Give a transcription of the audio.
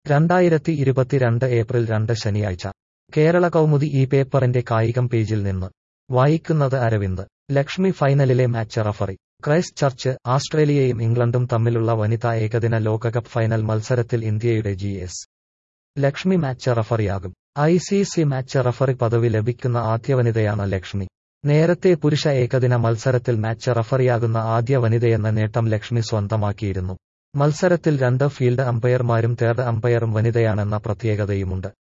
രണ്ടായിരത്തി ഇരുപത്തിരണ്ട് ഏപ്രിൽ രണ്ട് ശനിയാഴ്ച കേരള കൗമുദി ഈ പേപ്പറിന്റെ കായികം പേജിൽ നിന്ന് വായിക്കുന്നത് അരവിന്ദ് ലക്ഷ്മി ഫൈനലിലെ മാച്ച് റഫറി ക്രൈസ്റ്റ് ചർച്ച് ആസ്ട്രേലിയയും ഇംഗ്ലണ്ടും തമ്മിലുള്ള വനിതാ ഏകദിന ലോകകപ്പ് ഫൈനൽ മത്സരത്തിൽ ഇന്ത്യയുടെ ജി എസ് ലക്ഷ്മി മാച്ച് റഫറിയാകും I C C match referee പദവി ലഭിക്കുന്ന ആദ്യ വനിതയാണ് ലക്ഷ്മി നേരത്തെ പുരുഷ ഏകദിന മത്സരത്തിൽ മാച്ച് റഫറിയാകുന്ന ആദ്യ വനിതയെന്ന നേട്ടം ലക്ഷ്മി സ്വന്തമാക്കിയിരുന്നു മത്സരത്തിൽ രണ്ട് ഫീൽഡ് അമ്പയർമാരും തേർഡ് അമ്പയറും വനിതയാണെന്ന പ്രത്യേകതയുമുണ്ട്